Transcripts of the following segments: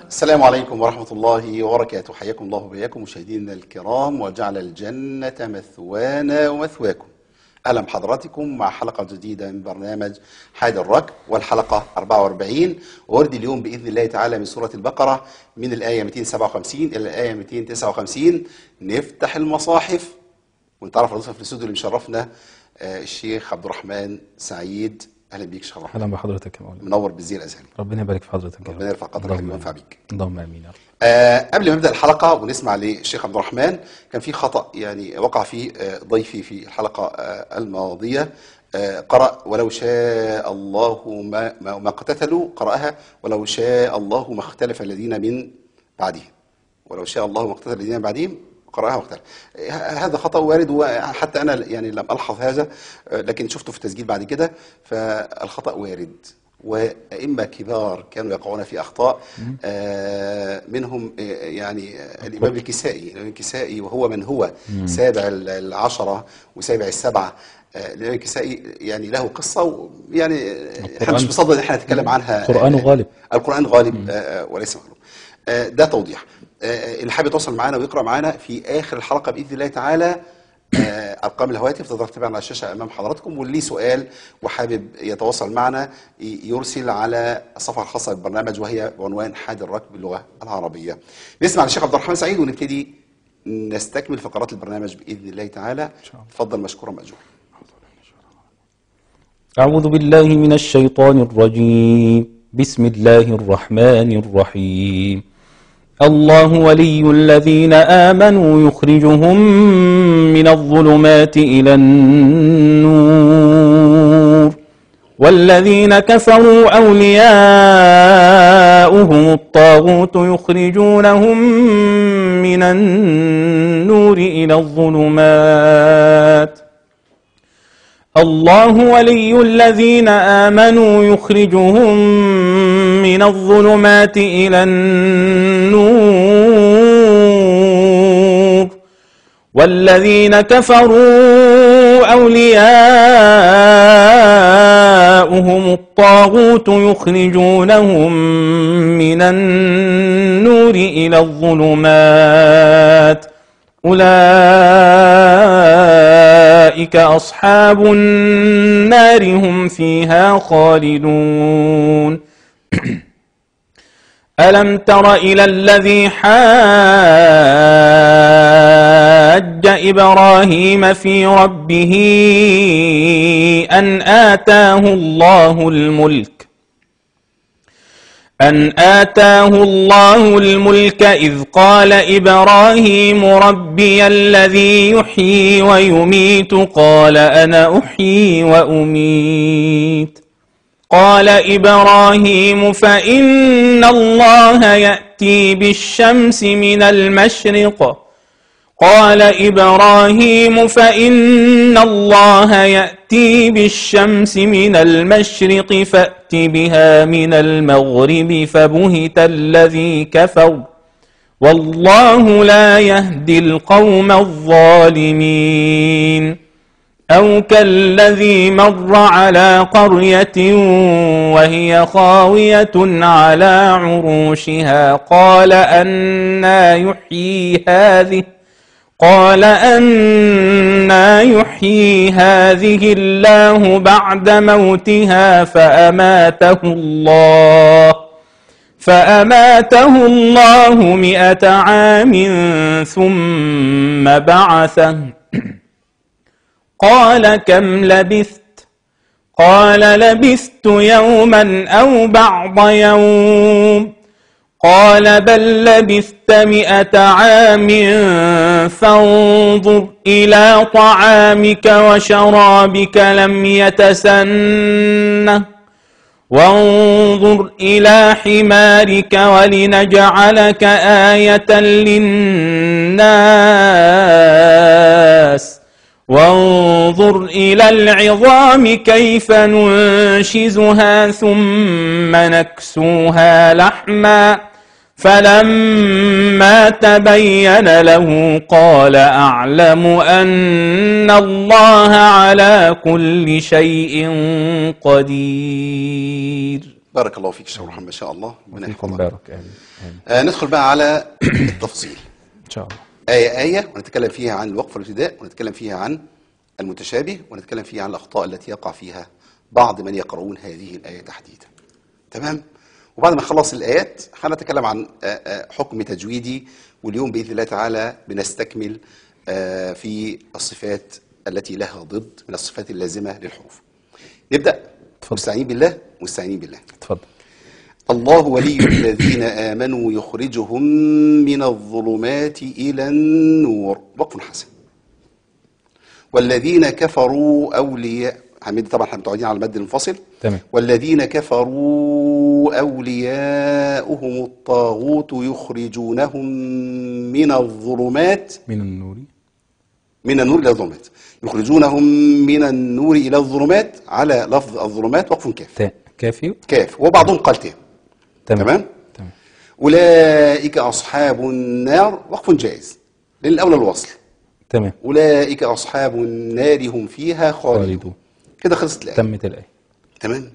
السلام عليكم ورحمة الله وبركاته حياكم الله وبياكم مشاهدينا الكرام وجعل الجنة مثوانا ومثواكم أهلا بحضراتكم مع حلقة جديدة من برنامج حاد الركب والحلقة 44 وورد اليوم بإذن الله تعالى من سورة البقرة من الآية 257 إلى الآية 259 نفتح المصاحف وانت عارف الضيف في الاستوديو اللي مشرفنا آه، الشيخ عبد الرحمن سعيد أهلا بيك شيخ عبد الرحمن اهلا بحضرتك يا مولانا منور بالزي الأزهري ربنا يبارك في حضرتك يا رب. ربنا يرفع قدرك اللهم وينفع آمين. بيك اللهم امين يا رب آه قبل ما نبدا الحلقه ونسمع للشيخ عبد الرحمن كان في خطا يعني وقع فيه آه ضيفي في الحلقه آه الماضيه آه قرأ ولو شاء الله ما ما, ما اقتتلوا قرأها ولو شاء الله ما اختلف الذين من بعدهم ولو شاء الله ما اقتتل الذين من بعدهم قرأها واختلف آه، هذا خطأ وارد وحتى أنا يعني لم ألحظ هذا آه، لكن شفته في التسجيل بعد كده فالخطأ وارد وأئمة كبار كانوا يقعون في أخطاء آه، منهم آه، يعني آه، الإمام الكسائي الإمام الكسائي وهو من هو سابع ال- العشرة وسابع السبعة آه، الإمام الكسائي يعني له قصة يعني احنا مش القرآن- بصدد ان احنا نتكلم عنها القرآن آه، غالب. القرآن غالب آه، آه، وليس مغلوب آه، ده توضيح آه، اللي حابب يتواصل معنا ويقرأ معنا في آخر الحلقة بإذن الله تعالى آه، أرقام الهواتف تقدر تتابعنا على الشاشة أمام حضراتكم واللي سؤال وحابب يتواصل معنا ي- يرسل على الصفحة الخاصة بالبرنامج وهي بعنوان حاد الركب باللغة العربية نسمع للشيخ عبد الرحمن سعيد ونبتدي نستكمل فقرات البرنامج بإذن الله تعالى تفضل مشكورا مأجورا أعوذ بالله من الشيطان الرجيم بسم الله الرحمن الرحيم الله ولي الذين آمنوا يخرجهم من الظلمات إلى النور والذين كفروا أولياؤهم الطاغوت يخرجونهم من النور إلى الظلمات الله ولي الذين آمنوا يخرجهم من الظلمات إلى النور والذين كفروا أولياؤهم الطاغوت يخرجونهم من النور إلى الظلمات أولئك أصحاب النار هم فيها خالدون ألم تر إلى الذي حاج إبراهيم في ربه أن آتاه الله الملك أن آتاه الله الملك إذ قال إبراهيم ربي الذي يحيي ويميت قال أنا أحيي وأميت قال إبراهيم فإن الله يأتي بالشمس من المشرق قال إبراهيم فإن الله يأتي بالشمس من المشرق فأت بها من المغرب فبهت الذي كفر والله لا يهدي القوم الظالمين أو كالذي مر على قرية وهي خاوية على عروشها قال أنا يحيي هذه قال أنا يحيي هذه الله بعد موتها فأماته الله فأماته الله مئة عام ثم بعثه قال كم لبثت قال لبثت يوما أو بعض يوم قال بل لبثت مئة عام فانظر إلى طعامك وشرابك لم يتسنه وانظر إلى حمارك ولنجعلك آية للناس وانظر إلى العظام كيف ننشزها ثم نكسوها لحما فلما تبين له قال أعلم أن الله على كل شيء قدير بارك الله فيك شيخ محمد ما شاء الله ربنا فيكم يحفظك بارك آمين آمين آه ندخل بقى على التفصيل إن شاء الله آية آية ونتكلم فيها عن الوقف والابتداء ونتكلم فيها عن المتشابه ونتكلم فيها عن الأخطاء التي يقع فيها بعض من يقرؤون هذه الآية تحديدا تمام وبعد ما نخلص الآيات هنتكلم عن آه، آه، حكم تجويدي واليوم بإذن الله تعالى بنستكمل آه، في الصفات التي لها ضد من الصفات اللازمة للحروف نبدأ اتفضل. مستعين بالله مستعينين بالله اتفضل الله ولي الذين آمنوا يخرجهم من الظلمات إلى النور وقف حسن والذين كفروا أولياء حميد طبعا احنا متعودين على المد المنفصل تمام. والذين كفروا أولياؤهم الطاغوت يخرجونهم من الظلمات من النور من النور إلى الظلمات يخرجونهم من النور إلى الظلمات على لفظ الظلمات وقف كاف تا كافي كاف وبعضهم قال تام تمام تمام تمام أولئك أصحاب النار وقف جائز للأولى الوصل تمام أولئك أصحاب النار هم فيها خالدون خالدون. كده خلصت الآية تمت الآية تمام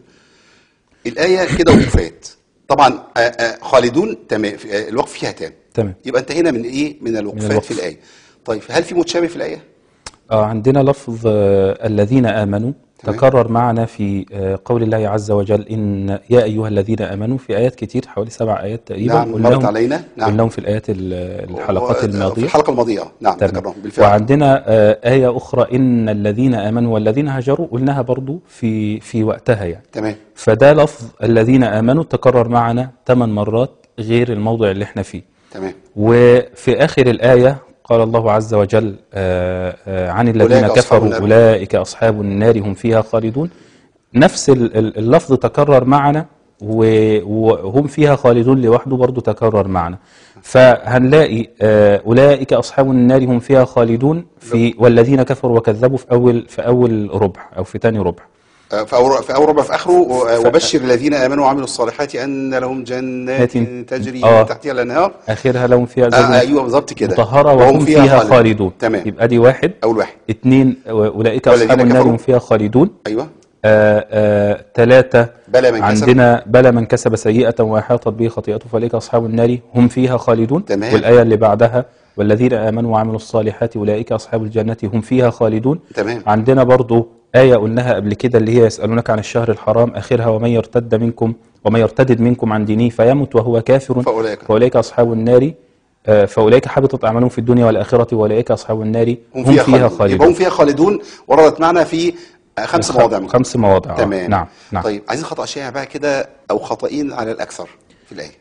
الآية كده وقفات طبعا آه، آه، خالدون تمام في- آه، الوقف فيها تام تمام يبقى انتهينا من ايه من الوقفات الوقف. في الآية طيب هل في متشابه في الآية آه عندنا لفظ آه الذين آمنوا تمام. تكرر معنا في آه قول الله عز وجل إن يا أيها الذين آمنوا في آيات كتير حوالي سبع آيات تقريبا نعم، قلناهم- مرت علينا. نعم. قلناهم في الآيات ال- الحلقات و- الماضية في الحلقة الماضية آه، نعم تمام. ذكرناهم بالفعل وعندنا آه، آية أخرى إن الذين آمنوا والذين هاجروا قلناها برضو في في وقتها يعني تمام فده لفظ الذين آمنوا تكرر معنا ثمان مرات غير الموضع اللي احنا فيه تمام وفي آخر الآية قال الله عز وجل آه، آه، عن الذين أولئك أصحاب كفروا النار. أولئك أصحاب النار هم فيها خالدون نفس ال- ال- اللفظ تكرر معنا و- وهم فيها خالدون لوحده برضو تكرر معنا فهنلاقي آه، أولئك أصحاب النار هم فيها خالدون في والذين كفروا وكذبوا في أول في أول ربع أو في ثاني ربع آه، في أول في أول ربع في آخره و- وبشر الذين آمنوا وعملوا الصالحات أن لهم جنات جنات- تجري آه. من تحتها الأنهار آخرها لهم فيها آه زوج أيوه بالظبط كده مطهرة وهم فيها خالدون تمام يبقى دي واحد أول واحد اثنين أولئك والذين أصحاب النار كفروا. هم فيها خالدون أيوه آه، آه، ثلاثة بلى من كسب. عندنا بلى من كسب سيئة وأحاطت به خطيئته فأولئك أصحاب النار هم فيها خالدون تمام. والآية اللي بعدها والذين آمنوا وعملوا الصالحات أولئك أصحاب الجنة هم فيها خالدون تمام. عندنا برضو آية قلناها قبل كده اللي هي يسألونك عن الشهر الحرام آخرها ومن يرتد منكم ومن يرتد منكم عن دينه فيمت وهو كافر فأولئك. فأولئك أصحاب النار آه، فأولئك حبطت أعمالهم في الدنيا والآخرة وأولئك أصحاب النار هم فيها, خالدون. يبقى هم خالدون فيها خالدون وردت معنا في آه، خمس مواضع منها. خمس مواضع آه. تمام نعم نعم طيب عايزين خطأ شائع بقى كده أو خطأين على الأكثر في الآية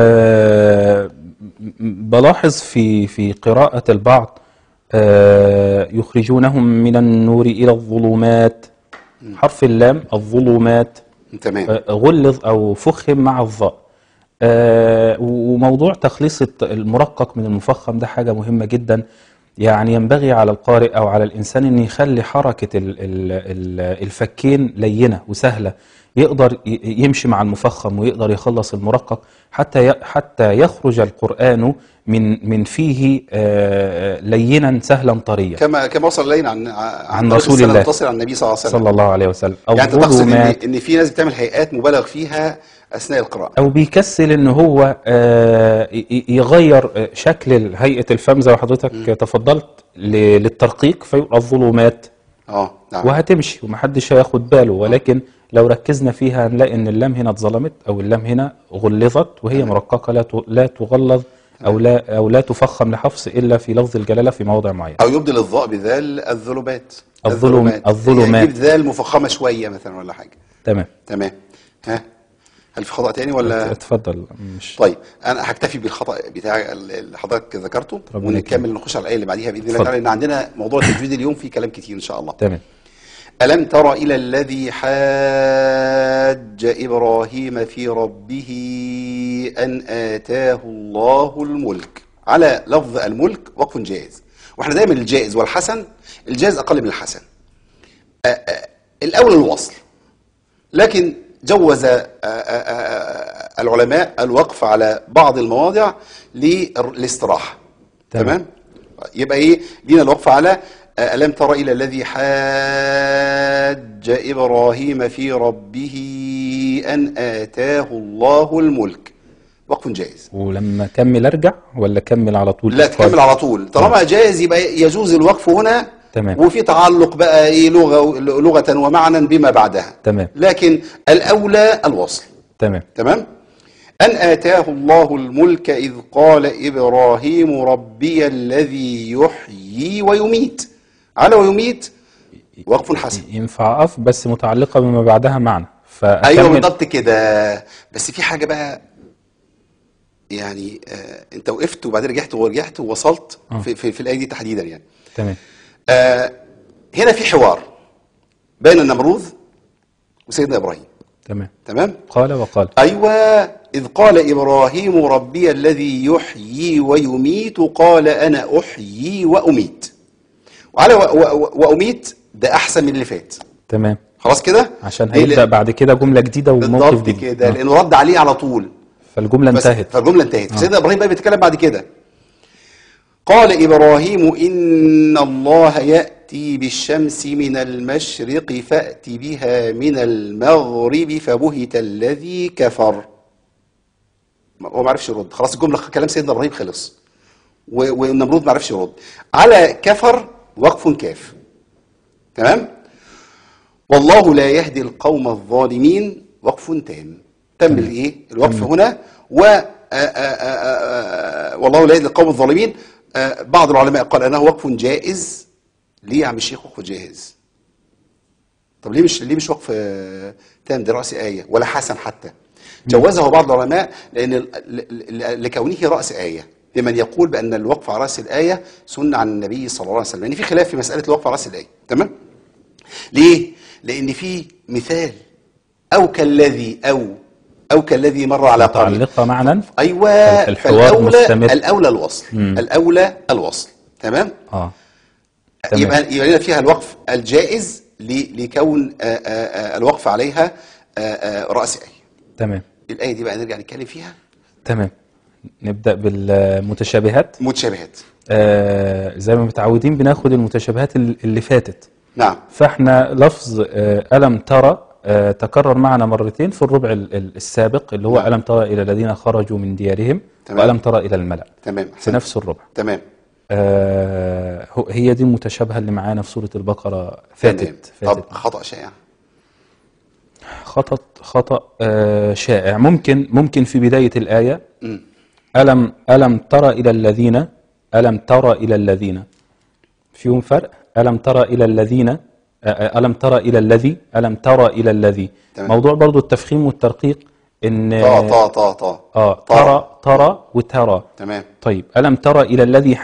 آه، بلاحظ في في قراءة البعض آه، يخرجونهم من النور إلى الظلمات حرف اللام الظلمات تمام آه، غلظ أو فخم مع الظاء آه، وموضوع تخليص الت- المرقق من المفخم ده حاجة مهمة جدا يعني ينبغي على القارئ أو على الإنسان أن يخلي حركة ال- ال- ال- الفكين لينة وسهلة يقدر ي- يمشي مع المفخم ويقدر يخلص المرقق حتى ي- حتى يخرج القرآن من من فيه آه، لينا سهلا طريا كما كما وصل إلينا عن عن طريق رسول السنة الله. المتصل عن النبي صلى الله عليه وسلم صلى الله عليه وسلم يعني أنت تقصد إن, الظلمات إن في ناس بتعمل هيئات مبالغ فيها أثناء القراءة او بيكسل ان هو آه، ي- ي- يغير آه، شكل هيئه الفم زي ما حضرتك تفضلت ل- للترقيق فيبقى الظلمات اه نعم وهتمشي ومحدش هياخد باله ولكن لو ركزنا فيها هنلاقي ان اللام هنا اتظلمت او اللام هنا غلظت وهي مرققه لا ت- لا تغلظ او لا او لا تفخم لحفص الا في لفظ الجلاله في موضع معين أو يبدل الظاء بذال الظلمات الظلم- الظلمات. يعني يجيب ذال مفخمة شوية مثلا ولا حاجة تمام تمام ها هل في خطأ تاني ولا اتفضل مش طيب انا هكتفي بالخطا بتاع اللي حضرتك ذكرته ربنا ونكمل نخش على الايه اللي بعديها باذن الله اتفضل. تعالى لان عندنا موضوع التجويد اليوم فيه كلام كتير ان شاء الله تمام الم تر الى الذي حاج ابراهيم في ربه ان اتاه الله الملك على لفظ الملك وقف جائز واحنا دايما الجائز والحسن الجائز اقل من الحسن آه، آه، الاول الوصل لكن جوز آه، آه، آه، العلماء الوقف على بعض المواضع للاستراحة تمام. تمام يبقى ايه لينا الوقف على آه، ألم تر إلى الذي حاج إبراهيم في ربه أن آتاه الله الملك وقف جائز ولما اكمل ارجع ولا اكمل على طول لا إتقان؟ تكمل على طول طالما جائز يبقى يجوز الوقف هنا تمام. وفي تعلق بقى ايه لغه لغه ومعنى بما بعدها تمام. لكن الاولى الوصل تمام تمام أن آتاه الله الملك إذ قال إبراهيم ربي الذي يحيي ويميت على ويميت وقف حسن ينفع اقف بس متعلقه بما بعدها معنى أيوة فاكمل بالضبط كده بس في حاجة بقى يعني آه أنت وقفت وبعدين رجعت ورجعت ووصلت آه. في, في, في الآية دي تحديدا يعني تمام آه هنا في حوار بين النمروذ وسيدنا إبراهيم تمام تمام قال وقال أيوة إذ قال إبراهيم ربي الذي يحيي ويميت قال أنا أحيي وأميت وعلى و و وأميت ده أحسن من اللي فات تمام خلاص كده عشان ليه؟ هيبدا بعد كده جمله جديده وموقف بالضبط جديد كده آه. لأنه رد عليه على طول فالجمله بس انتهت فالجملة انتهت سيدنا إبراهيم بقى بيتكلم بعد كده قال إبراهيم إن الله يأتي بالشمس من المشرق فأت بها من المغرب فبهت الذي كفر ما- هو ما عرفش يرد خلاص الجملة كلام سيدنا إبراهيم خلص و- والنمرود ما عرفش يرد على كفر وقف كاف تمام والله لا يهدي القوم الظالمين وقف تام تم الايه الوقف هنا و آ- آ- آ- آ- آ- والله لا يهدي القوم الظالمين آ، بعض العلماء قال انه وقف جائز ليه يا عم الشيخ وقف جائز طب ليه مش ليه مش وقف آه، تام ده راس ايه ولا حسن حتى جوزه بعض العلماء لان ال- ل- ل- لكونه راس ايه لمن يقول بان الوقف على راس الايه سنه عن النبي صلى الله عليه وسلم لان في خلاف في مساله الوقف على راس الايه تمام ليه لان في مثال او كالذي او او كالذي مر على قريه متعلقه معنى ايوه الحوار فالاولى مستمر. الاولى الوصل مم. الاولى الوصل تمام اه تمام. يبقى يبقى لنا فيها الوقف الجائز ل- لكون آه، آه، آه، الوقف عليها آه، آه، راس ايه تمام الايه دي بقى نرجع نتكلم فيها تمام نبدا بالمتشابهات متشابهات آه زي ما متعودين بناخد المتشابهات ال- اللي فاتت نعم فاحنا لفظ آه ألم ترى آه تكرر معنا مرتين في الربع ال- ال- السابق اللي هو نعم. ألم ترى إلى الذين خرجوا من ديارهم تمام. وألم ترى إلى الملأ تمام في أحسنت. نفس الربع تمام آه هو- هي دي المتشابهة اللي معانا في سورة البقرة تمام. فاتت طب فاتت خطا شائع خطأ خطأ آه شائع ممكن ممكن في بداية الآية مم. ألم ألم ترى إلى الذين ألم ترى إلى الذين فيهم فرق ألم ترى إلى الذين آه، آه، ألم ترى إلى الذي ألم ترى إلى الذي تمام. موضوع برضو التفخيم والترقيق إن طا طا طا طا آه ترى ترى وترى تمام طيب ألم ترى إلى الذي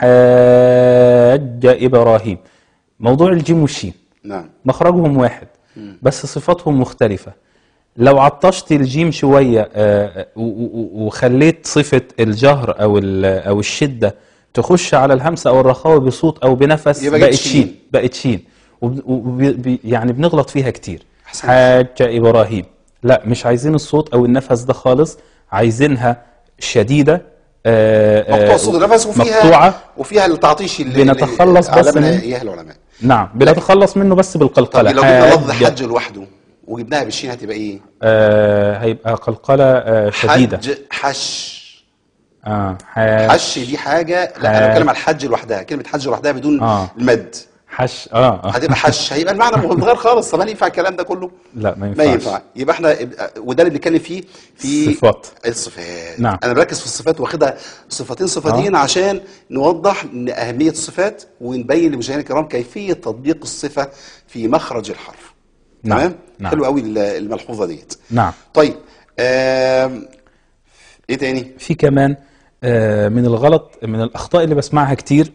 حاج إبراهيم موضوع الجيم والشين نعم مخرجهم واحد بس صفاتهم مختلفة لو عطشت الجيم شوية آه، و- و- وخليت صفة الجهر أو ال- أو الشدة تخش على الهمسة أو الرخاوة بصوت أو بنفس يبقى بقت جت شين شين. بقت شين وب- وب- ب- يعني بنغلط فيها كتير أحسنت. حاج إبراهيم لا مش عايزين الصوت أو النفس ده خالص عايزينها شديدة آه، آه، مقطوع صوت النفس وفيها مقطوعة وفيها التعطيش اللي بنتخلص اللي بس علمنا من- اياه العلماء نعم بنتخلص منه بس طب بالقلقلة لو جبنا لفظ حاج. حج لوحده وجبناها بالشين هتبقى ايه؟ آه هيبقى قلقلة آه شديدة حج حش اه حاج حش دي حاجه لا انا حاج. بتكلم على الحج لوحدها كلمه حج لوحدها بدون آه. المد حش اه, آه. هتبقى حش هيبقى المعنى متغير خالص طب هل ينفع الكلام ده كله؟ لا ما ما ينفعش ينفع يبقى احنا وده اللي بنتكلم فيه في الصفات. الصفات نعم. انا بركز في الصفات واخدها صفتين صفتين عشان نوضح ان اهميه الصفات ونبين لمشاهدينا الكرام كيفيه تطبيق الصفه في مخرج الحرف نعم. تمام نعم. حلو قوي الملحوظه ديت نعم طيب آم، ايه تاني في كمان آه من الغلط من الأخطاء اللي بسمعها كتير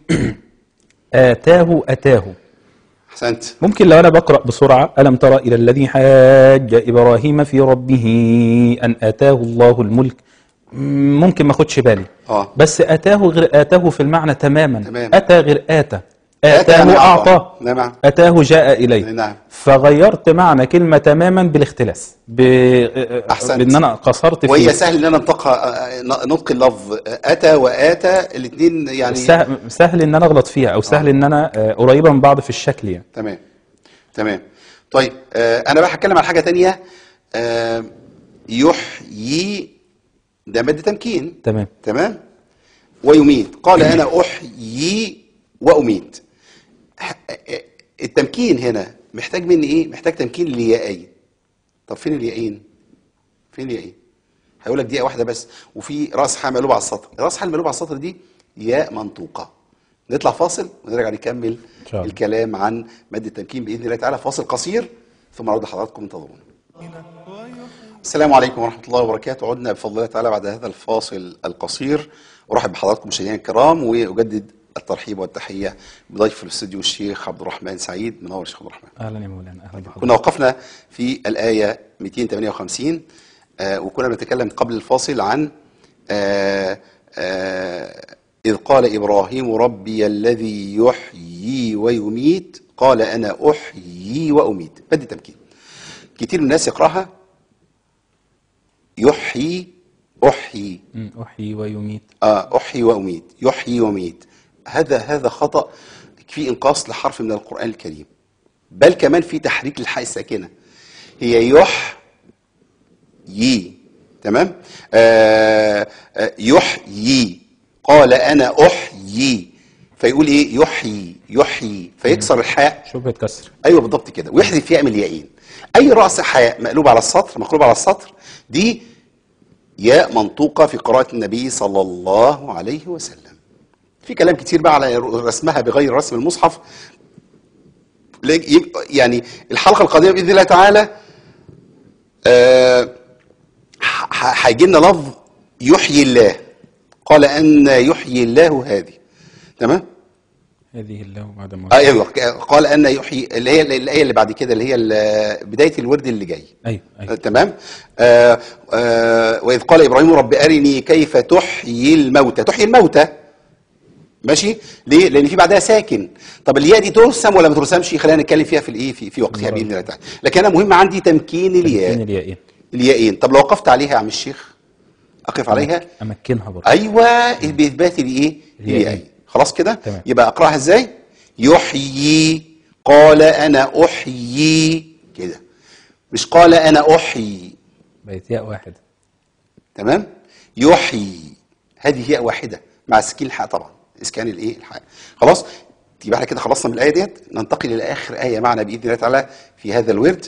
آتاه أتاه احسنت ممكن لو أنا بقرأ بسرعة ألم ترى إلى الذي حاج إبراهيم في ربه أن آتاه الله الملك مم، ممكن ما أخدش بالي اه بس أتاه غير آتاه في المعنى تماما تمام. أتى غير آتى آتى آتاه يعني أعطى. أعطى نعم. أتاه جاء إليه نعم. فغيرت معنى كلمة تماما بالاختلاس ب... أحسنت. بأن أنا قصرت وهي فيه سهل ان انا انطقها نطق اللفظ اتى واتى الاثنين يعني سهل, سهل ان انا اغلط فيها او سهل ان انا آه، قريبه من بعض في الشكل يعني تمام تمام طيب آه انا بقى هتكلم عن حاجه تانية آه يحيي ده مد تمكين تمام تمام ويميت قال انا احيي واميت ح- التمكين هنا محتاج مني ايه محتاج تمكين ليائين طب فين اليائين فين اليائين هيقول لك دقيقه واحده بس وفي راس حال مقلوب على السطر راس حال مقلوب على السطر دي ياء منطوقه نطلع فاصل ونرجع نكمل إن شاء الله. الكلام عن مد التمكين باذن الله تعالى فاصل قصير ثم نعود لحضراتكم انتظرونا السلام عليكم ورحمة الله وبركاته عدنا بفضل الله تعالى بعد هذا الفاصل القصير أرحب بحضراتكم مشاهدينا الكرام وأجدد الترحيب والتحية بضيف في الاستوديو الشيخ عبد الرحمن سعيد منور الشيخ عبد الرحمن اهلا يا مولانا اهلا بحضرتك كنا وقفنا في الآية 258 آه وكنا بنتكلم قبل الفاصل عن آه آه إذ قال إبراهيم ربي الذي يحيي ويميت قال أنا أحيي وأميت بدي تمكين كتير من الناس يقرأها يحيي أحيي مم، احيي ويميت آه أحيي وأميت يحيي وأميت هذا هذا خطأ في إنقاص لحرف من القرآن الكريم بل كمان في تحريك للحاء الساكنة هي يح يي تمام آه آه يحيي قال أنا أحيي فيقول إيه يحيي يحيي فيكسر الحاء شبهة كسر ايوه بالضبط كده ويحذف ياء من الياءين اي راس حاء مقلوب على السطر مقلوب على السطر دي ياء منطوقه في قراءه النبي صلى الله عليه وسلم في كلام كتير بقى على رسمها بغير رسم المصحف لك- يب- يعني الحلقه القادمه باذن الله تعالى آه، ح- ح- هيجي لنا لفظ يحيي الله قال ان يحيي الله هذه تمام هذه الله بعد ما آه، ايوه قال ان يحيي اللي هي الايه اللي بعد كده اللي هي ال- بدايه الورد اللي جاي ايوه آه، ايوه تمام آه آه واذ قال ابراهيم رب ارني كيف تحيي الموتى تحيي الموتى ماشي ليه لان في بعدها ساكن طب الياء دي ترسم ولا ما ترسمش خلينا نتكلم فيها في الايه في, في وقتها باذن الله تعالى لكن انا مهم عندي تمكين تمكين الياء اليائين الياءين طب لو وقفت عليها يا عم الشيخ اقف عليها امكنها برضه ايوه باثبات الايه الياء. الياء خلاص كده تمام. يبقى اقراها ازاي يحيي قال انا احيي كده مش قال انا احيي بقت ياء واحد تمام يحيي هذه ياء واحده مع سكين الحاء طبعا اسكان الايه الحاء خلاص يبقى احنا كده خلصنا من الايه ديت ننتقل الى اخر ايه معنا باذن الله تعالى في هذا الورد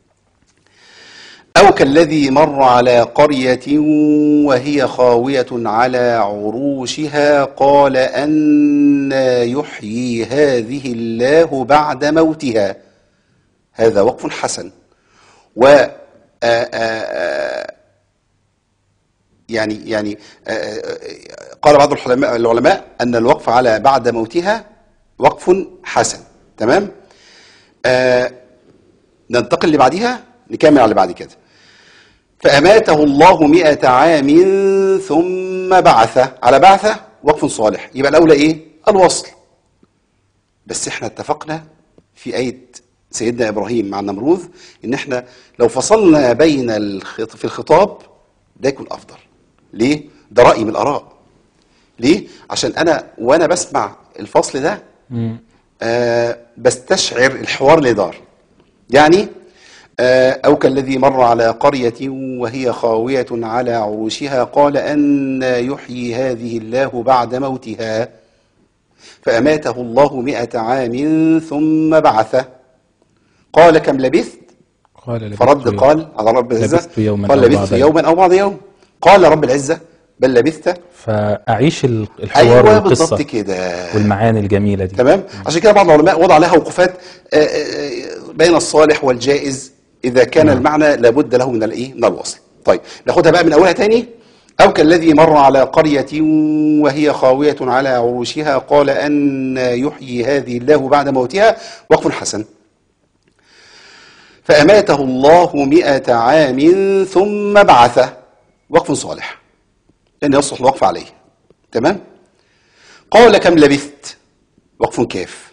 أو كالذي مر على قرية وهي خاوية على عروشها قال أن يحيي هذه الله بعد موتها هذا وقف حسن و آ- آ- آ- يعني يعني آ- آ- قال بعض العلماء العلماء أن الوقف على بعد موتها وقف حسن تمام آ، ننتقل اللي بعديها نكمل على اللي بعد كده فأماته الله مئة عام ثم بعثه على بعثه وقف صالح يبقى الأولى إيه الوصل بس احنا اتفقنا في آية سيدنا إبراهيم مع النمروذ إن احنا لو فصلنا بين الخط... في الخطاب ده يكون أفضل ليه؟ ده رأي من الآراء ليه؟ عشان أنا وأنا بسمع الفصل ده مم. آه بستشعر الحوار اللي دار يعني آه أو كالذي مر على قرية وهي خاوية على عروشها قال أن يحيي هذه الله بعد موتها فأماته الله مئة عام ثم بعثه قال كم لبثت قال لبثت فرد يوم- قال على رب العزة لبثت يوما قال أو لبثت بعض يوم. يوما أو بعض يوم قال رب العزة بل لبثت فاعيش ال- الحوار أيوة والقصه بالضبط كده والمعاني الجميله دي تمام عشان كده بعض العلماء وضع لها وقفات آه، آه، بين الصالح والجائز اذا كان نعم. المعنى لابد له من الايه من الوصل طيب ناخدها بقى من اولها تاني او كالذي مر على قريه وهي خاويه على عروشها قال ان يحيي هذه الله بعد موتها وقف حسن فاماته الله مئة عام ثم بعثه وقف صالح لان يصلح الوقف عليه تمام قال كم لبثت وقف كاف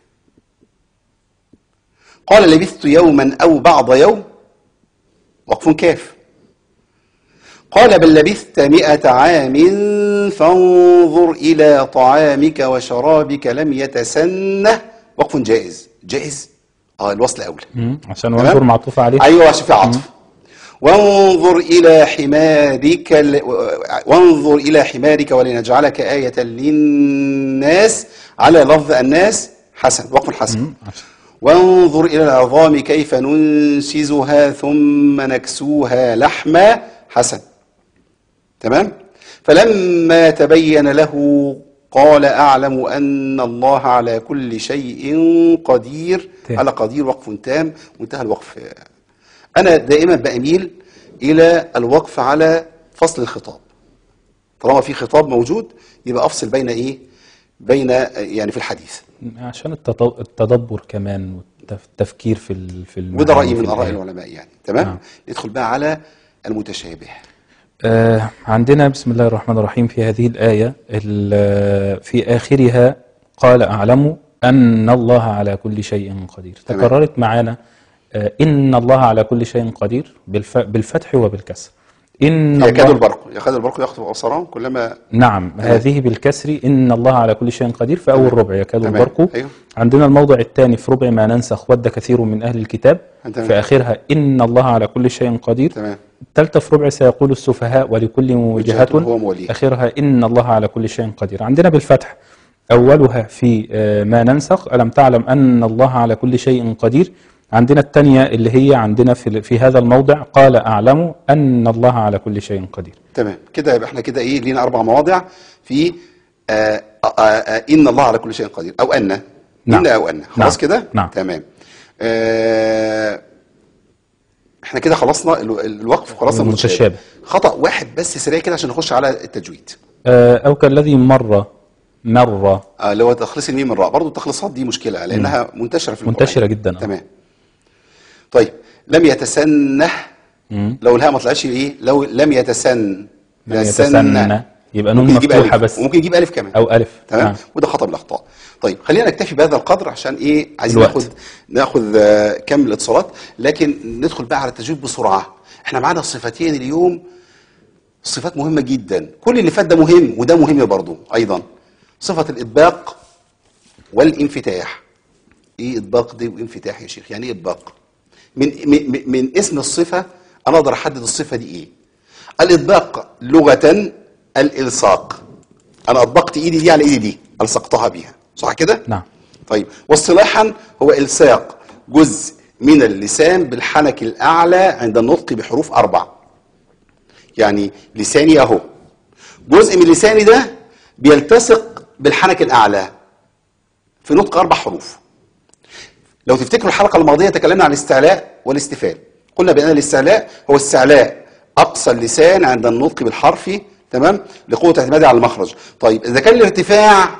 قال لبثت يوما أو بعض يوم وقف كاف قال بل لبثت مئة عام فانظر إلى طعامك وشرابك لم يتسنه وقف جائز جائز اه الوصل أولى مم. عشان تمام؟ وانظر معطوف عليه ايوه عشان في عطف وانظر إلى حمارك ال- وانظر إلى حمارك ولنجعلك آية للناس على لفظ الناس حسن وقف حسن وانظر إلى العظام كيف ننشزها ثم نكسوها لحما حسن تمام فلما تبين له قال أعلم أن الله على كل شيء قدير تام. على قدير وقف تام وانتهى الوقف أنا دائما بأميل إلى الوقف على فصل الخطاب طالما في خطاب موجود يبقى أفصل بين إيه بين يعني في الحديث عشان التط- التدبر كمان والتفكير في ال- في المعاني وده رأي وفي من آراء الآيات. العلماء يعني تمام نعم. ندخل بقى على المتشابه آه، عندنا بسم الله الرحمن الرحيم في هذه الآية ال- في آخرها قال أعلم أن الله على كل شيء قدير تمام. تكررت معانا آه، إن الله على كل شيء قدير بالف- بالفتح وبالكسر إن يكاد الله البرق يكاد البرق يخطف أبصارهم كلما نعم هذه بالكسر إن الله على كل شيء قدير في أول ربع يكاد تمام. البرق أيوه. عندنا الموضع الثاني في ربع ما ننسخ ود كثير من أهل الكتاب تمام. في آخرها إن الله على كل شيء قدير تمام الثالثة في ربع سيقول السفهاء ولكل وجهة هو موليه. آخرها إن الله على كل شيء قدير عندنا بالفتح أولها في آه، ما ننسخ ألم تعلم أن الله على كل شيء قدير عندنا الثانية اللي هي عندنا في, في هذا الموضع قال أعلم أن الله على كل شيء قدير تمام كده يبقى احنا كده ايه لينا اربع مواضع في آه آه آه ان الله على كل شيء قدير او ان نعم. ان او ان خلاص نعم. كده نعم. تمام آه احنا كده خلصنا ال- ال- الوقف وخلصنا المتشابه. المتشابه خطا واحد بس سريع كده عشان نخش على التجويد آه، أو كالذي مر مر آه اللي هو تخليص الميم من الراء برضه التخليصات دي مشكله لانها منتشره في القرآن. منتشرة جدا آه. تمام طيب لم يتسنه مم. لو الهاء ما طلعتش ايه لو لم يتسن لم يتسنى يبقى نون ممكن يجيب مفتوحة ألف بس وممكن يجيب ألف كمان أو ألف تمام نعم. وده خطأ من الأخطاء طيب خلينا نكتفي بهذا القدر عشان إيه عايزين الوقت. ناخد ناخد آه، كم الاتصالات لكن ندخل بقى على التجويد بسرعة احنا معانا صفتين اليوم صفات مهمة جدا كل اللي فات ده مهم وده مهم برضو أيضا صفة الإطباق والانفتاح إيه إطباق دي وانفتاح يا شيخ يعني إيه إطباق من, من, من اسم الصفة أنا أقدر أحدد الصفة دي إيه الإطباق لغة الإلصاق أنا أطبقت إيدي دي على إيدي دي ألصقتها بيها صح كده؟ نعم طيب واصطلاحا هو إلصاق جزء من اللسان بالحنك الأعلى عند النطق بحروف أربع يعني لساني أهو جزء من لساني ده بيلتصق بالحنك الأعلى في نطق أربع حروف لو تفتكروا الحلقة الماضية تكلمنا عن الاستعلاء والاستفال قلنا بأن الاستعلاء هو استعلاء أقصى اللسان عند النطق بالحرف تمام لقوة اعتماده على المخرج طيب إذا كان الارتفاع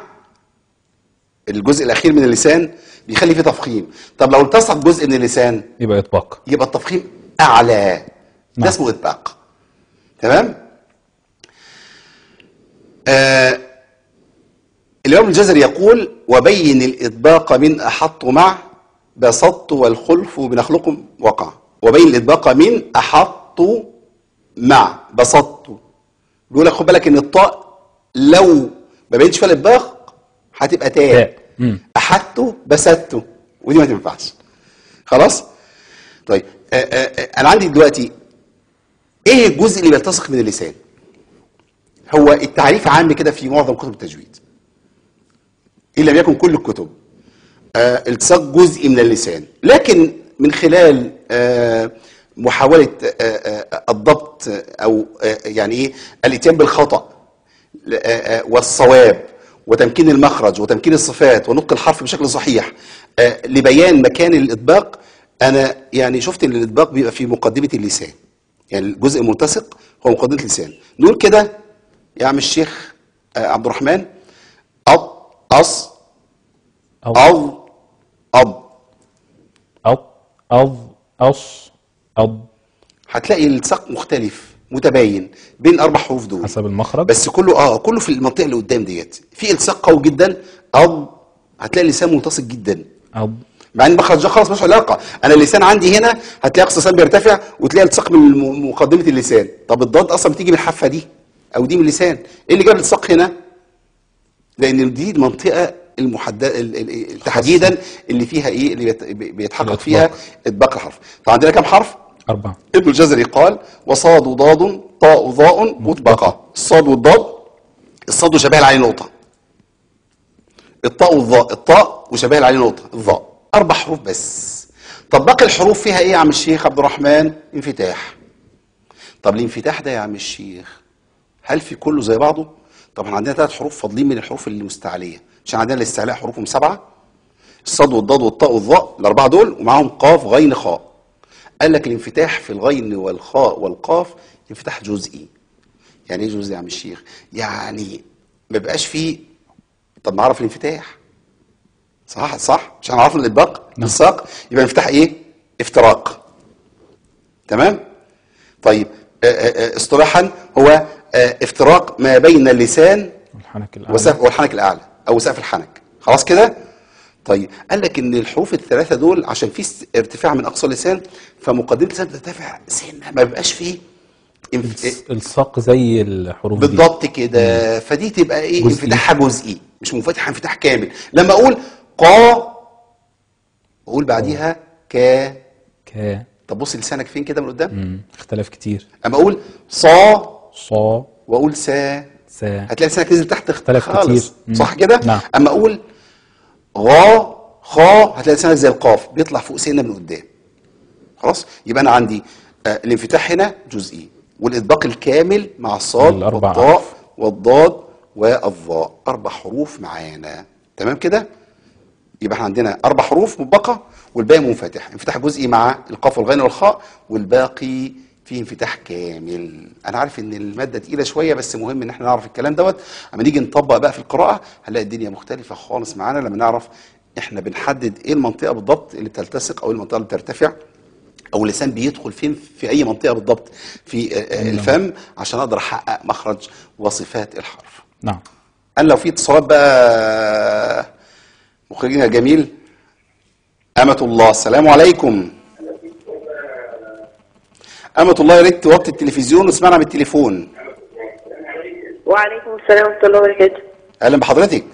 الجزء الأخير من اللسان بيخلي فيه تفخيم طب لو التصق جزء من اللسان يبقى إطباق يبقى التفخيم أعلى ده نعم. اسمه إطباق تمام آه الإمام الجزري يقول وبين الإطباق من أحط مع بسطت والخلف بنخلق وقع وبين الإطباق من أحط مع بسطت بيقول لك خد بالك إن الطاء لو ما بينش فيها الإطباق هتبقى تاء تاء. مم. أحدت بسطت ودي ما تنفعش خلاص طيب آه آه آه أنا عندي دلوقتي إيه الجزء اللي بيلتصق من اللسان هو التعريف عام كده في معظم كتب التجويد إن لم يكن كل الكتب آه، التصاق جزء من اللسان لكن من خلال آه، محاولة آه، آه، الضبط أو آه، يعني إيه الاتيان بالخطأ آه، آه، والصواب وتمكين المخرج وتمكين الصفات ونطق الحرف بشكل صحيح آه، لبيان مكان الإطباق أنا يعني شفت إن الإطباق بيبقى في مقدمة اللسان يعني الجزء الملتصق هو مقدمة اللسان نقول كده يا عم الشيخ آه، عبد الرحمن أط أص أو أض أض أض أض أص أض هتلاقي الالتصاق مختلف متباين بين اربع حروف دول حسب المخرج بس كله اه كله في المنطقه اللي قدام ديت في التصاق قوي جدا أض هتلاقي اللسان ملتصق جدا أض مع ان المخرج ده خلاص ملوش علاقه انا اللسان عندي هنا هتلاقي اقصى لسان بيرتفع وتلاقي التصاق من الم- مقدمه اللسان طب الضاد اصلا بتيجي من الحافه دي او دي من اللسان ايه اللي جاب الالتصاق هنا لان دي المنطقه المحدده ال- ال- ال- تحديدا اللي فيها ايه اللي بيت- بيتحقق الإطباق. فيها اطباق الحرف فعندنا كام حرف أربعة ابن الجزري قال وصاد ضاد طاء ضاء مطبقة الصاد والضاد الصاد وشبه عليه نقطة الطاء والضاء الطاء وشبه عليه نقطة الضاء أربع حروف بس طب باقي الحروف فيها إيه يا عم الشيخ عبد الرحمن انفتاح طب الانفتاح ده يا عم الشيخ هل في كله زي بعضه طبعا عندنا ثلاث حروف فاضلين من الحروف المستعلية عشان عندنا الاستعلاء حروفهم سبعة الصاد والضاد والطاء والظاء الأربعة دول ومعاهم قاف غين خاء قال لك الانفتاح في الغين والخاء والقاف انفتاح جزئي يعني ايه جزئي يا عم الشيخ يعني ما بيبقاش فيه طب نعرف الانفتاح صح صح عشان نعرف الاطباق بالساق يبقى الانفتاح ايه افتراق تمام طيب آه، آه، آه، اصطلاحا هو آه، افتراق ما بين اللسان والحنك الأعلى وسقف والحنك الاعلى او سقف الحنك خلاص كده طيب قال لك ان الحروف الثلاثه دول عشان في س- ارتفاع من اقصى اللسان فمقدمه اللسان بترتفع سنه ما بيبقاش فيه انف- الساق زي الحروف دي بالضبط كده فدي تبقى ايه جزئي. انفتاحها جزئي مش منفتحه انفتاح كامل لما اقول قا اقول بعديها كا ك طب بص لسانك فين كده من قدام مم. اختلاف كتير اما اقول صا صا واقول سا سا هتلاقي لسانك نزل تحت اختلف خالص كتير. مم. صح كده نعم. اما اقول غا خا هتلاقي لسانك زي القاف بيطلع فوق سنه من قدام خلاص يبقى انا عندي آه الانفتاح هنا جزئي والاطباق الكامل مع الصاد الأربع والطاء أحرف. والضاد والظاء اربع حروف معانا تمام كده يبقى احنا عندنا اربع حروف مطبقه والباقي منفتح انفتاح جزئي مع القاف والغين والخاء والباقي فيه انفتاح كامل انا عارف ان الماده تقيله شويه بس مهم ان احنا نعرف الكلام دوت اما نيجي نطبق بقى في القراءه هنلاقي الدنيا مختلفه خالص معانا لما نعرف احنا بنحدد ايه المنطقه بالضبط اللي بتلتصق او المنطقه اللي بترتفع او اللسان بيدخل فين في اي منطقه بالضبط في آه، آه، الفم عشان اقدر احقق مخرج وصفات الحرف نعم قال لو في اتصالات بقى مخرجنا الجميل أمة الله السلام عليكم أمة الله يا ريت توطي التلفزيون واسمعنا من التليفون وعليكم السلام ورحمة الله وبركاته أهلا بحضرتك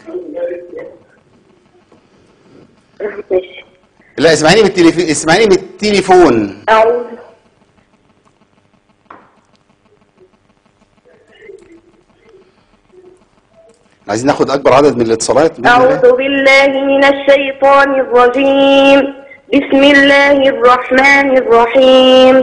ماشي لا اسمعيني من التليفون اسمعيني من التليفون أعوذ عايزين ناخد أكبر عدد من الاتصالات بإذن الله. أعوذ بالله من الشيطان الرجيم بسم الله الرحمن الرحيم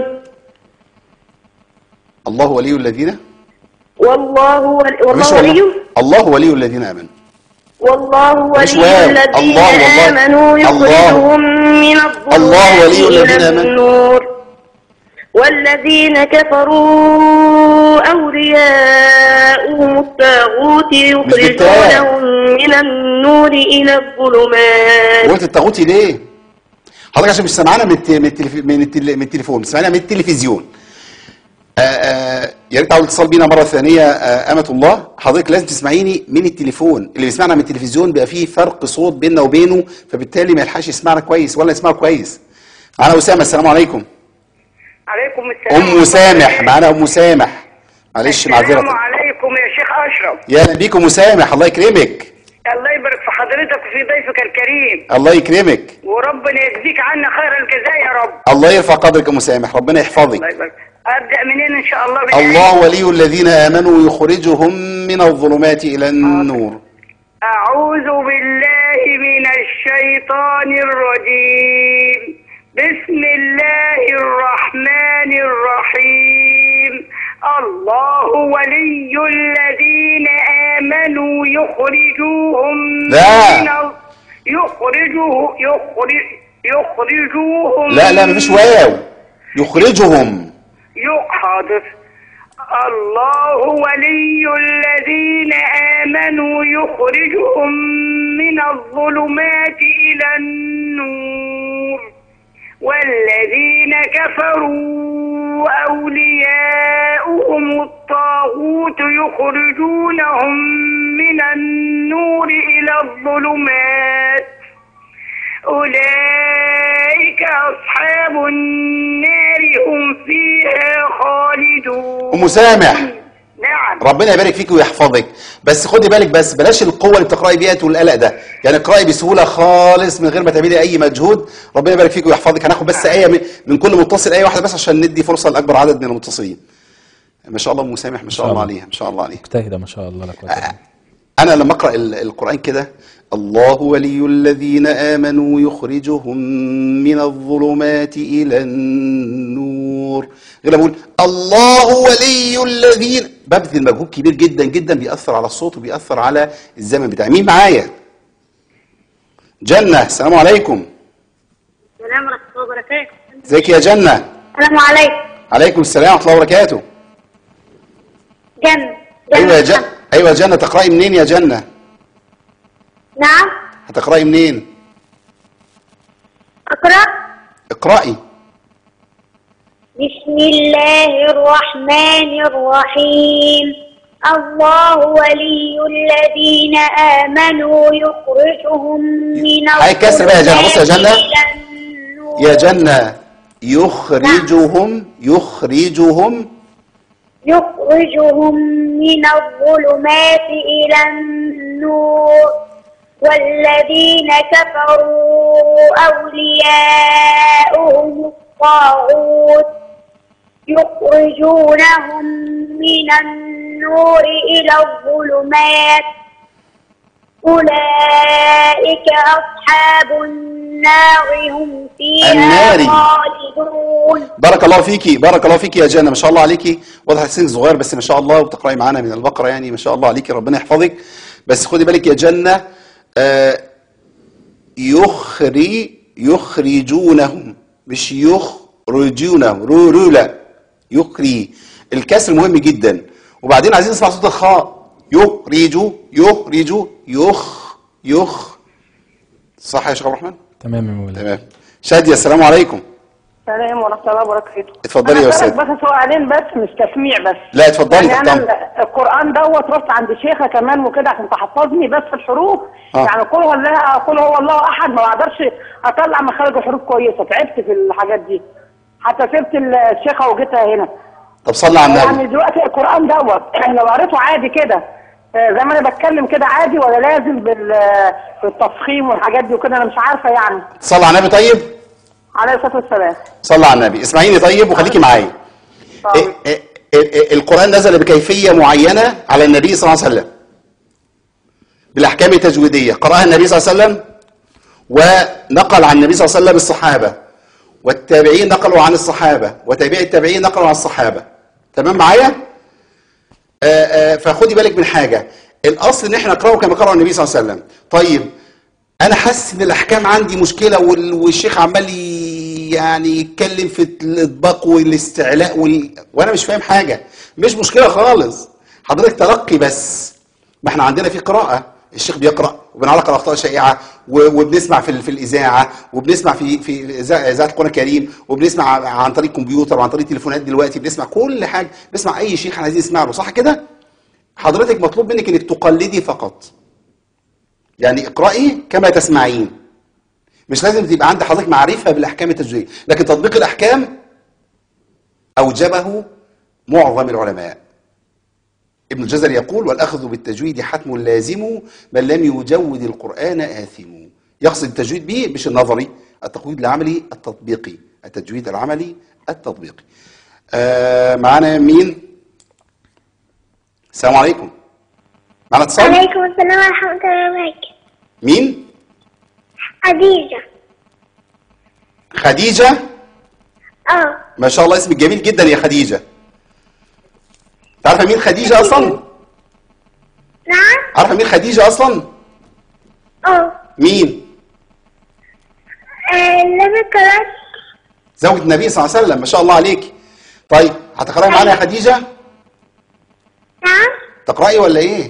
الله ولي الذين والله ول... مش والله ولي والله الله ولي الذين آمنوا والله مش ولي واو. الذين الله والله. آمنوا يخرجهم من الله الظلمات ولي الذين إلى آمنوا. النور والذين كفروا أولياؤهم الطاغوت يخرجونهم من النور إلى الظلمات قلت الطاغوتي ليه؟ حضرتك عشان مش سامعانا من الت- من التلف... من, التل... من التليفون سامعانا من التلفزيون آه آه يا ريت تعود اتصال بينا مره ثانيه آه امه الله حضرتك لازم تسمعيني من التليفون اللي بيسمعنا من التلفزيون بيبقى فيه فرق صوت بيننا وبينه فبالتالي ما يلحقش يسمعنا كويس ولا يسمعه كويس معانا اسامه السلام عليكم عليكم السلام ام سامح معانا ام سامح معلش السلام معذره عليكم يا شيخ اشرف يا اهلا بيك ام سامح الله يكرمك الله يبارك في حضرتك وفي ضيفك الكريم الله يكرمك وربنا يجزيك عنا خير الجزاء يا رب الله يرفع قدرك يا ام سامح ربنا يحفظك الله يبارك ابدا منين ان شاء الله بالآية؟ الله ولي الذين آمنوا يخرجهم من الظلمات إلى النور اعوذ بالله من الشيطان الرجيم بسم الله الرحمن الرحيم الله ولي الذين آمنوا يخرجوهم لا. من ال- يخرجه يخرج يخرجوهم لا لا مفيش واو يخرجهم يو- حاضر الله ولي الذين آمنوا يخرجهم من الظلمات إلى النور والذين كفروا أولياؤهم الطاغوت يخرجونهم من النور إلى الظلمات أولئك أصحاب النار هم فيها خالدون أم سامح نعم يعني ربنا يبارك فيك ويحفظك بس خدي بالك بس بلاش القوه اللي بتقراي بيها والقلق ده يعني اقراي بسهوله خالص من غير ما تعملي اي مجهود ربنا يبارك فيك ويحفظك هناخد بس ايه من, من كل متصل ايه واحده بس عشان ندي فرصه لاكبر عدد من المتصلين ما شاء الله ام مسامح ما شاء الله عليها ما شاء الله عليها مجتهده ما شاء الله لا قوه إلا بالله. انا لما اقرا ال- القران كده الله ولي الذين امنوا يخرجهم من الظلمات الى النور غير لما اقول الله ولي الذين ببذل مجهود كبير جدا جدا بيأثر على الصوت وبيأثر على الزمن بتاعي مين معايا جنة السلام عليكم السلام ورحمة الله وبركاته ازيك يا جنة السلام عليكم عليكم السلام ورحمة الله وبركاته جنة ايوه يا جنة ايوه يا جنة تقرأي منين يا جنة نعم هتقرأي منين أقرأ اقرأي بسم الله الرحمن الرحيم الله ولي الذين آمنوا يخرجهم من هاي كسر بقى يا جنة. بص يا جنة. الظلمات إلى النور. يا جنة يخرجهم يخرجهم يخرجهم من الظلمات إلى النور والذين كفروا أولياؤهم الطاغوت يخرجونهم من النور إلى الظلمات أولئك أصحاب النار هم فيها النار. خالدون بارك الله فيكي بارك الله فيكي يا جنة ما شاء الله عليكي واضح سنك صغير بس ما شاء الله وبتقراي معانا من البقرة يعني ما شاء الله عليكي ربنا يحفظك بس خدي بالك يا جنة آه يخري يخرجونهم مش يخرجونهم رو رو لا يخري الكسر مهم جدا وبعدين عايزين نسمع صوت الخاء يخرجوا يخرجوا يخ يخ صح يا شيخ عبد الرحمن تمام يا مولانا تمام شادية السلام عليكم السلام ورحمة الله وبركاته اتفضلي يا أنا أستاذ. هسألك بس سؤالين بس مش تسميع بس لا اتفضلي يعني تحت انا أمرك. ال- القران دوت رحت عند شيخه كمان وكده عشان تحفظني بس الحروف آه. يعني قل هو الله قل هو الله احد ما بقدرش اطلع مخارج الحروف كويسه تعبت في الحاجات دي حتى سبت الشيخه وجيتها هنا طب صلي على يعني النبي دلوقتي القران دوت لو قريته عادي كده آه، زي ما انا بتكلم كده عادي ولا لازم بال- بالتفخيم والحاجات دي وكده انا مش عارفه يعني صلي على النبي طيب عليه الصلاه والسلام صلي على النبي اسمعيني طيب وخليكي معايا طيب. إيه- إيه- إيه- القرآن نزل بكيفية معينة على النبي صلى الله عليه وسلم بالأحكام التجويدية قرأها النبي صلى الله عليه وسلم ونقل عن النبي صلى الله عليه وسلم الصحابة والتابعين نقلوا عن الصحابة وتابعي التابعين نقلوا عن الصحابة تمام معايا؟ آه، آه، فخدي بالك من حاجة الأصل إن احنا نقرأه كما قرأ النبي صلى الله عليه وسلم طيب أنا حاسس إن الأحكام عندي مشكلة وال- والشيخ عمال ي- يعني يتكلم في الإطباق والاستعلاء وال... وأنا مش فاهم حاجة مش مشكلة خالص حضرتك تلقي بس ما احنا عندنا في قراءة الشيخ بيقرأ وبنعلق الأخطاء شائعة و- وبنسمع في ال- في الإذاعة وبنسمع في في إذاعة إذاعة القرآن الكريم وبنسمع عن طريق كمبيوتر وعن طريق تليفونات دلوقتي بنسمع كل حاجة بنسمع أي شيخ احنا عايزين نسمع له صح كده؟ حضرتك مطلوب منك انك تقلدي فقط يعني اقرأي كما تسمعين مش لازم تبقى عند حضرتك معرفة بالأحكام التجويدية لكن تطبيق الأحكام أوجبه معظم العلماء ابن الجزري يقول والأخذ بالتجويد حتم لازم من لم يجود القرآن آثم يقصد التجويد به مش النظري التقويد العملي التطبيقي التجويد العملي التطبيقي آه معانا مين السلام عليكم معانا اتصال عليكم السلام ورحمة الله وبركاته مين خديجة خديجة اه ما شاء الله اسمك جميل جدا يا خديجة تعرفة مين خديجة أصلا نعم عارفة مين خديجة أصلا اه مين آه، لما قرأت زوجة النبي صلى الله عليه وسلم ما شاء الله عليك طيب هتقرأي معانا يا خديجة نعم تقرأي ولا إيه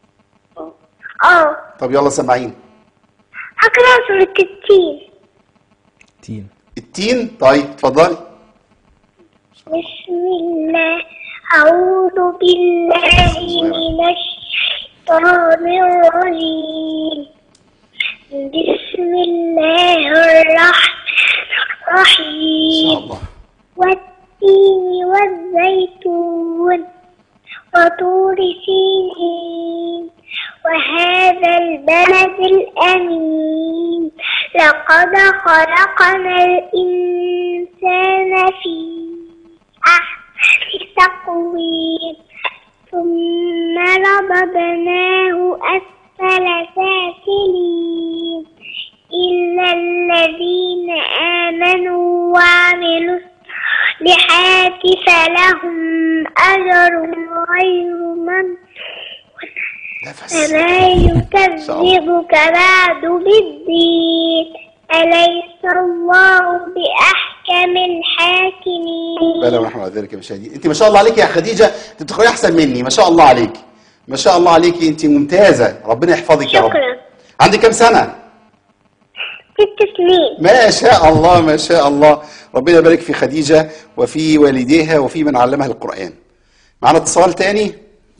اه طب يلا سمعين هقرأ سورة التين تين التين طيب اتفضلي بسم الله أعوذ بالله من الشيطان الرجيم بسم الله الرحمن إن الرحيم شاء الله والتين والزيتون وطور سينين وهذا البلد الأمين لقد خلقنا الإنسان في أحسن تقويم ثم رددناه أسفل سافلين إلا الذين آمنوا وعملوا الصالحات فلهم أجر غير ممنون نفس فما يكذبك بعد بالدين أليس الله بأحكم الحاكمين بلى ونحن على ذلك مشاهدين انت ما شاء الله عليك يا خديجه انت بتقراي احسن مني ما شاء الله عليك ما شاء الله عليك انت ممتازه ربنا يحفظك يا رب شكرا عندك كام سنه ست سنين ما شاء الله ما شاء الله ربنا يبارك في خديجه وفي والديها وفي من علمها القران معنا اتصال تاني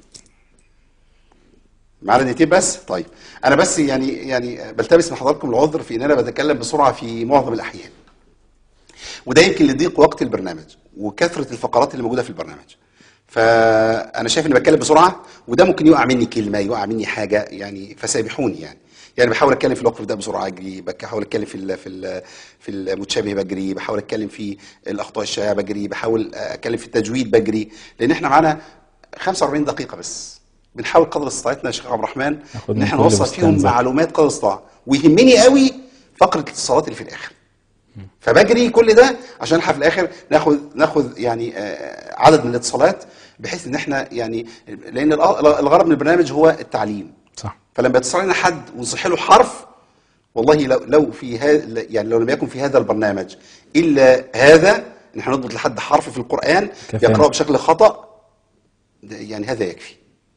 معنا دقيقتين بس طيب انا بس يعني يعني بلتمس من حضراتكم العذر في ان انا بتكلم بسرعه في معظم الاحيان وده يمكن لضيق وقت البرنامج وكثره الفقرات اللي موجوده في البرنامج فانا شايف اني بتكلم بسرعه وده ممكن يقع مني كلمه يقع مني حاجه يعني فسامحوني يعني يعني بحاول اتكلم في الوقف ده بسرعه اجري بحاول اتكلم في ال في ال في المتشابه بجري بحاول اتكلم في الاخطاء الشائعه بجري بحاول اتكلم في التجويد بجري لان احنا معانا 45 دقيقه بس بنحاول قدر استطاعتنا يا شيخ عبد الرحمن ناخد ان من احنا كل نوصل بستان فيهم زهر. معلومات قدر الاستطاعه ويهمني قوي فقره الاتصالات اللي في الاخر فبجري كل ده عشان احنا في الاخر ناخد ناخد يعني آه، عدد من الاتصالات بحيث ان احنا يعني لان الأ- الغرض من البرنامج هو التعليم صح فلما يتصل علينا حد ونصح له حرف والله لو لو في هذا يعني لو لم يكن في هذا البرنامج الا هذا ان احنا نضبط لحد حرف في القران كفانا. يقراه بشكل خطا ده يعني هذا يكفي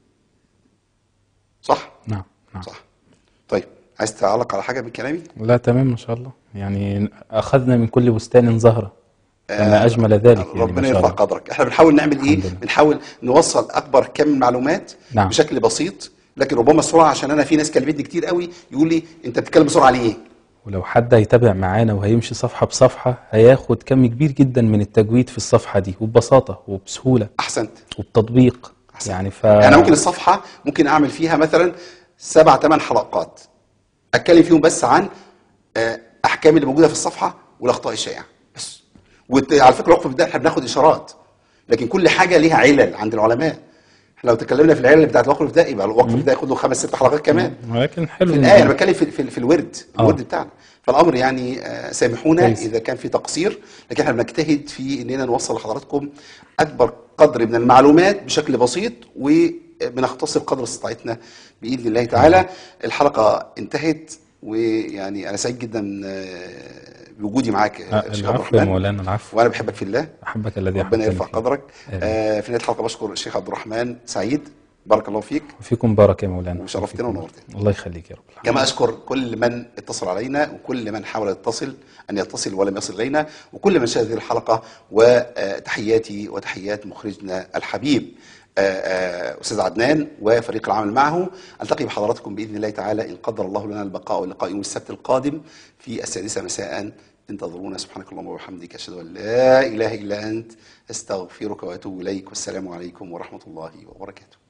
صح نعم نعم صح طيب عايز تعلق على حاجه من كلامي لا تمام ما شاء الله يعني أخذنا من كل بستان زهرة كما أجمل ذلك يعني ما ربنا شاء يرفع الله قدرك احنا بنحاول نعمل ايه الحمد لله. بنحاول نوصل اكبر كم من معلومات نعم. بشكل بسيط لكن ربما السرعه عشان انا في ناس كلمتني كتير قوي يقول لي انت بتتكلم بسرعه ليه ولو حد هيتابع معانا وهيمشي صفحة بصفحة هياخد كم كبير جدا من التجويد في الصفحة دي وببساطة وبسهولة احسنت وبتطبيق أحسن. يعني ف يعني ممكن الصفحه ممكن اعمل فيها مثلا سبع ثمان حلقات اتكلم فيهم بس عن آه، احكام اللي موجوده في الصفحه والاخطاء الشائعه بس وعلى فكره الوقف ده احنا بناخد اشارات لكن كل حاجه ليها علل عند العلماء احنا لو تكلمنا في العلل بتاعت الوقف ده يبقى الوقف ده ياخد له خمس ست حلقات كمان ولكن حلو في إن- الآية أنا بتكلم في, في, في الورد آه. الورد بتاعنا فالأمر يعني آه، سامحونا كويس. إذا كان في تقصير لكن احنا بنجتهد في إننا نوصل لحضراتكم أكبر قدر من المعلومات بشكل بسيط وبنختصر قدر استطاعتنا بإذن الله تعالى الحلقة انتهت ويعني أنا سعيد جدا آه، بوجودي معاك يا آه، شيخ عبد العفو يا الرحمن مولانا العفو وأنا بحبك في الله أحبك الذي ربنا أحببتني يرفع فيه. قدرك آمين. آه، في نهاية الحلقة بشكر الشيخ عبد الرحمن سعيد بارك الله فيك وفيكم بارك يا مولانا وشرفتنا وفيكم ونورتنا. بارك. الله يخليك يا رب العالمين. كما أشكر كل من اتصل علينا وكل من حاول يتصل أن يتصل ولم يصل إلينا وكل من شاهد هذه الحلقة وتحياتي وتحيات مخرجنا الحبيب آه، آه، أستاذ عدنان وفريق العمل معه ألتقي بحضراتكم بإذن الله تعالى إن قدر الله لنا البقاء واللقاء يوم السبت القادم في السادسة مساء انتظرونا سبحانك اللهم وبحمدك أشهد أن لا إله إلا أنت أستغفرك وأتوب إليك والسلام عليكم ورحمة الله وبركاته